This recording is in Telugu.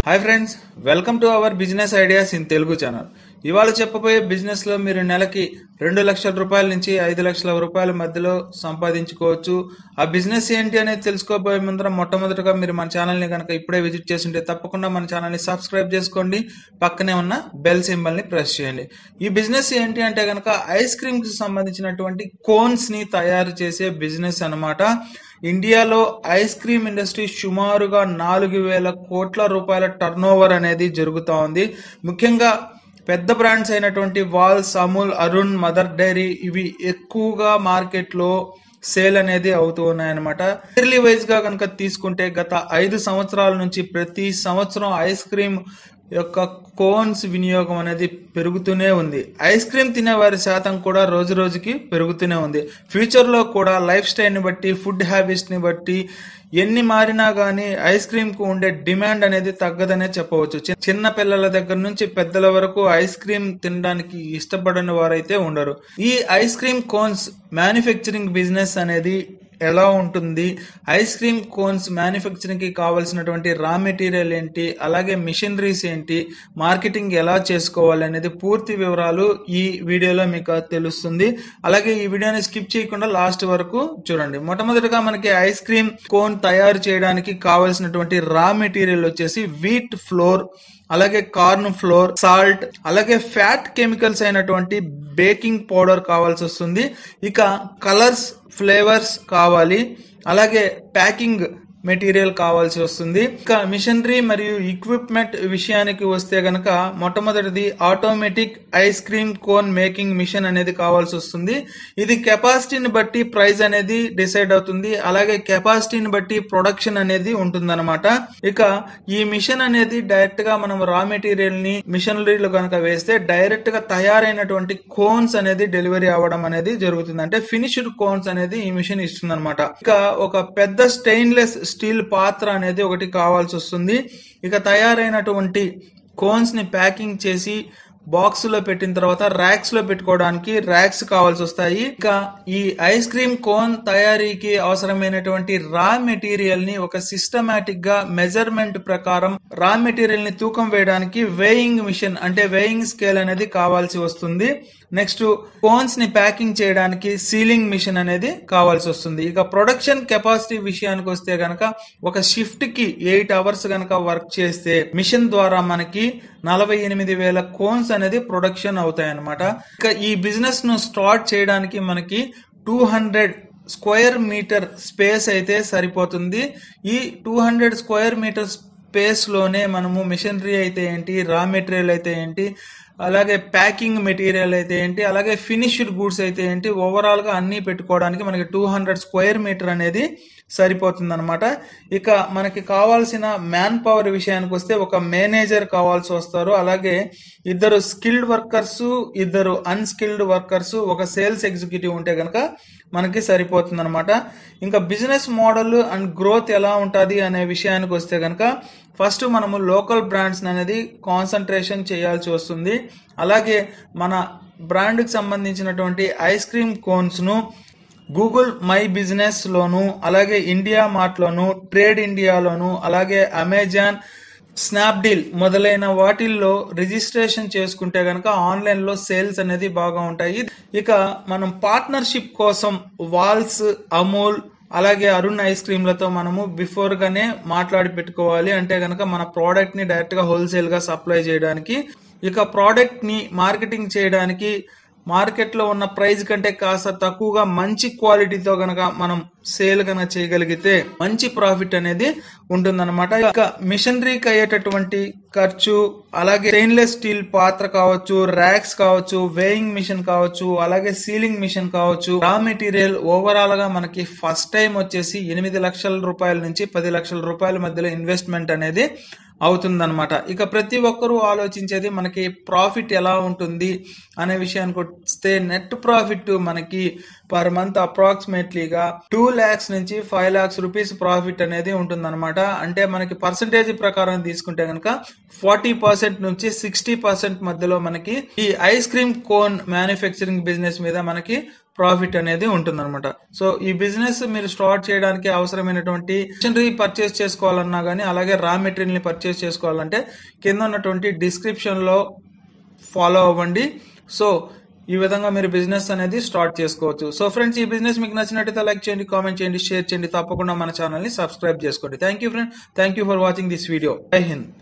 hi friends welcome to our business ideas in Telugu channel ఇవాళ చెప్పబోయే బిజినెస్ లో మీరు నెలకి రెండు లక్షల రూపాయల నుంచి ఐదు లక్షల రూపాయల మధ్యలో సంపాదించుకోవచ్చు ఆ బిజినెస్ ఏంటి అనేది తెలుసుకోబోయే ముందర మొట్టమొదటిగా మీరు మన ఛానల్ ని కనుక ఇప్పుడే విజిట్ చేస్తుంటే తప్పకుండా మన ఛానల్ ని సబ్స్క్రైబ్ చేసుకోండి పక్కనే ఉన్న బెల్ సింబల్ ని ప్రెస్ చేయండి ఈ బిజినెస్ ఏంటి అంటే కనుక ఐస్ క్రీమ్ కి సంబంధించినటువంటి కోన్స్ ని తయారు చేసే బిజినెస్ అన్నమాట ఇండియాలో ఐస్ క్రీమ్ ఇండస్ట్రీ సుమారుగా నాలుగు వేల కోట్ల రూపాయల టర్న్ అనేది జరుగుతూ ఉంది ముఖ్యంగా పెద్ద బ్రాండ్స్ అయినటువంటి Walls Amul Arun Mother Dairy ఇవి ఎక్కువగా మార్కెట్లో సేల్ అనేది అవుతూ ఉన్నాయన్నమాట ఇయర్లీ వైజ్ గా కనుక తీసుకుంటే గత ఐదు సంవత్సరాల నుంచి ప్రతి సంవత్సరం ఐస్ క్రీమ్ యొక్క కోన్స్ వినియోగం అనేది పెరుగుతూనే ఉంది ఐస్ క్రీమ్ తినే వారి శాతం కూడా రోజు రోజుకి పెరుగుతూనే ఉంది ఫ్యూచర్ లో కూడా లైఫ్ స్టైల్ ని బట్టి ఫుడ్ హ్యాబిట్స్ ని బట్టి ఎన్ని మారినా గానీ ఐస్ క్రీమ్ కు ఉండే డిమాండ్ అనేది తగ్గదనే చెప్పవచ్చు చి- చిన్న పిల్లల దగ్గర నుంచి పెద్దల వరకు ఐస్ క్రీమ్ తినడానికి ఇష్టపడని వారైతే ఉండరు ఈ ice cream cones manufacturing business అనేది ఎలా ఉంటుంది ఐస్ క్రీమ్ కోన్స్ మ్యానుఫ్యాక్చరింగ్ కి కావాల్సినటువంటి రా మెటీరియల్ ఏంటి అలాగే మిషనరీస్ ఏంటి మార్కెటింగ్ ఎలా చేసుకోవాలి అనేది పూర్తి వివరాలు ఈ వీడియోలో మీకు తెలుస్తుంది అలాగే ఈ వీడియోని స్కిప్ చేయకుండా లాస్ట్ వరకు చూడండి మొట్టమొదటిగా మనకి ఐస్ క్రీమ్ కోన్ తయారు చేయడానికి కావాల్సినటువంటి రా మెటీరియల్ వచ్చేసి వీట్ ఫ్లోర్ అలాగే కార్న్ ఫ్లోర్ సాల్ట్ అలాగే ఫ్యాట్ కెమికల్స్ అయినటువంటి బేకింగ్ పౌడర్ కావాల్సి వస్తుంది ఇక కలర్స్ ఫ్లేవర్స్ కావాలి అలాగే ప్యాకింగ్ మెటీరియల్ కావాల్సి వస్తుంది ఇక మిషనరీ మరియు ఎక్విప్మెంట్ విషయానికి వస్తే గనక మొట్టమొదటిది automatic ice cream cone making machine అనేది కావాల్సి వస్తుంది ఇది కెపాసిటీని బట్టి ప్రైస్ అనేది డిసైడ్ అవుతుంది అలాగే కెపాసిటీని బట్టి ప్రొడక్షన్ అనేది ఉంటుందన్నమాట ఇక ఈ మిషన్ అనేది డైరెక్ట్ గా మనం రా మెటీరియల్ ని మిషనరీలో కనుక వేస్తే డైరెక్ట్ గా తయారైనటువంటి కోన్స్ అనేది డెలివరీ అవ్వడం అనేది జరుగుతుంది అంటే ఫినిష్డ్ కోన్స్ అనేది ఈ మిషన్ ఇస్తుంది అనమాట ఇక ఒక పెద్ద స్టెయిన్లెస్ స్టీల్ పాత్ర అనేది ఒకటి కావాల్సి వస్తుంది ఇక తయారైనటువంటి కోన్స్ ని ప్యాకింగ్ చేసి బాక్స్ లో పెట్టిన తర్వాత ర్యాక్స్ లో పెట్టుకోవడానికి ర్యాక్స్ కావాల్సి వస్తాయి ఇక ఈ ఐస్ క్రీమ్ కోన్ తయారీకి అవసరమైనటువంటి రా మెటీరియల్ ని ఒక సిస్టమాటిక్ గా మెజర్మెంట్ ప్రకారం రా మెటీరియల్ ని తూకం వేయడానికి వేయింగ్ మిషన్ అంటే వేయింగ్ స్కేల్ అనేది కావాల్సి వస్తుంది నెక్స్ట్ కోన్స్ ని ప్యాకింగ్ చేయడానికి సీలింగ్ మిషన్ అనేది కావాల్సి వస్తుంది ఇక ప్రొడక్షన్ కెపాసిటీ విషయానికి వస్తే గనక ఒక షిఫ్ట్ కి ఎయిట్ అవర్స్ గనక వర్క్ చేస్తే మిషన్ ద్వారా మనకి నలభై ఎనిమిది వేల కోన్స్ అనేది ప్రొడక్షన్ అవుతాయి అన్నమాట ఇక ఈ బిజినెస్ ను స్టార్ట్ చేయడానికి మనకి two hundred square meter space అయితే సరిపోతుంది ఈ two hundred square meter space లోనే మనము మిషనరీ అయితే ఏంటి రా మెటీరియల్ అయితే ఏంటి అలాగే ప్యాకింగ్ మెటీరియల్ అయితే ఏంటి అలాగే ఫినిష్డ్ గూడ్స్ అయితే ఏంటి ఓవరాల్ గా అన్ని పెట్టుకోవడానికి మనకి టూ హండ్రెడ్ స్క్వేర్ మీటర్ అనేది సరిపోతుంది అనమాట ఇక మనకి కావాల్సిన మ్యాన్ పవర్ విషయానికి వస్తే ఒక మేనేజర్ కావాల్సి వస్తారు అలాగే ఇద్దరు స్కిల్డ్ వర్కర్స్ ఇద్దరు అన్స్కిల్డ్ వర్కర్స్ ఒక సేల్స్ ఎగ్జిక్యూటివ్ ఉంటే కనుక మనకి సరిపోతుంది అనమాట ఇంకా బిజినెస్ మోడల్ అండ్ గ్రోత్ ఎలా ఉంటుంది అనే విషయానికి వస్తే కనుక ఫస్ట్ మనము లోకల్ బ్రాండ్స్ అనేది కాన్సన్ట్రేషన్ చేయాల్సి వస్తుంది అలాగే మన బ్రాండ్కి సంబంధించినటువంటి ఐస్ క్రీమ్ కోన్స్ను గూగుల్ మై బిజినెస్ లోను అలాగే ఇండియా మార్ట్ లోను ట్రేడ్ ఇండియాలోను అలాగే అమెజాన్ స్నాప్డీల్ మొదలైన వాటిల్లో రిజిస్ట్రేషన్ చేసుకుంటే గనక ఆన్లైన్ లో సేల్స్ అనేది బాగా ఉంటాయి ఇక మనం పార్ట్నర్షిప్ కోసం వాల్స్ అమూల్ అలాగే అరుణ్ ఐస్ క్రీమ్లతో మనము బిఫోర్ గానే మాట్లాడి పెట్టుకోవాలి అంటే గనక మన ప్రోడక్ట్ ని డైరెక్ట్ గా హోల్సేల్ గా సప్లై చేయడానికి ఇక ప్రోడక్ట్ ని మార్కెటింగ్ చేయడానికి మార్కెట్ లో ఉన్న ప్రైస్ కంటే కాస్త తక్కువగా మంచి క్వాలిటీతో గనక మనం సేల్ గనక చేయగలిగితే మంచి ప్రాఫిట్ అనేది ఉంటుందన్నమాట ఇక మిషనరీకి అయ్యేటటువంటి ఖర్చు అలాగే స్టెయిన్లెస్ స్టీల్ పాత్ర కావచ్చు ర్యాక్స్ కావచ్చు వేయింగ్ మిషన్ కావచ్చు అలాగే సీలింగ్ మిషన్ కావచ్చు రా మెటీరియల్ ఓవరాల్ గా మనకి ఫస్ట్ టైం వచ్చేసి ఎనిమిది లక్షల రూపాయల నుంచి పది లక్షల రూపాయల మధ్యలో ఇన్వెస్ట్మెంట్ అనేది అవుతుందన్నమాట ఇక ప్రతి ఒక్కరూ ఆలోచించేది మనకి ప్రాఫిట్ ఎలా ఉంటుంది అనే విషయానికి వస్తే నెట్ ప్రాఫిట్ మనకి పర్ మంత్ అప్రాక్సిమేట్లీగా టూ ల్యాక్స్ నుంచి ఫైవ్ ల్యాక్స్ రూపీస్ ప్రాఫిట్ అనేది ఉంటుందన్నమాట అంటే మనకి పర్సంటేజ్ ప్రకారం తీసుకుంటే కనుక ఫార్టీ పర్సెంట్ నుంచి సిక్స్టీ పర్సెంట్ మధ్యలో మనకి ఈ ice cream cone manufacturing business మీద మనకి ప్రాఫిట్ అనేది ఉంటుందన్నమాట సో ఈ బిజినెస్ మీరు స్టార్ట్ చేయడానికి అవసరమైనటువంటి మిషనరీ పర్చేస్ చేసుకోవాలన్నా కానీ అలాగే రా మెటీరియల్ ని పర్చేస్ చేసుకోవాలంటే కింద ఉన్నటువంటి డిస్క్రిప్షన్ లో ఫాలో అవ్వండి సో ఈ విధంగా మీరు బిజినెస్ అనేది స్టార్ట్ చేసుకోవచ్చు సో ఫ్రెండ్స్ ఈ బిజినెస్ మీకు నచ్చినట్టయితే లైక్ చేయండి కామెంట్ చేయండి షేర్ చేయండి తప్పకుండా మన ఛానల్ ని సబ్స్క్రైబ్ చేసుకోండి thank you friend thank you for watching this video జై హింద్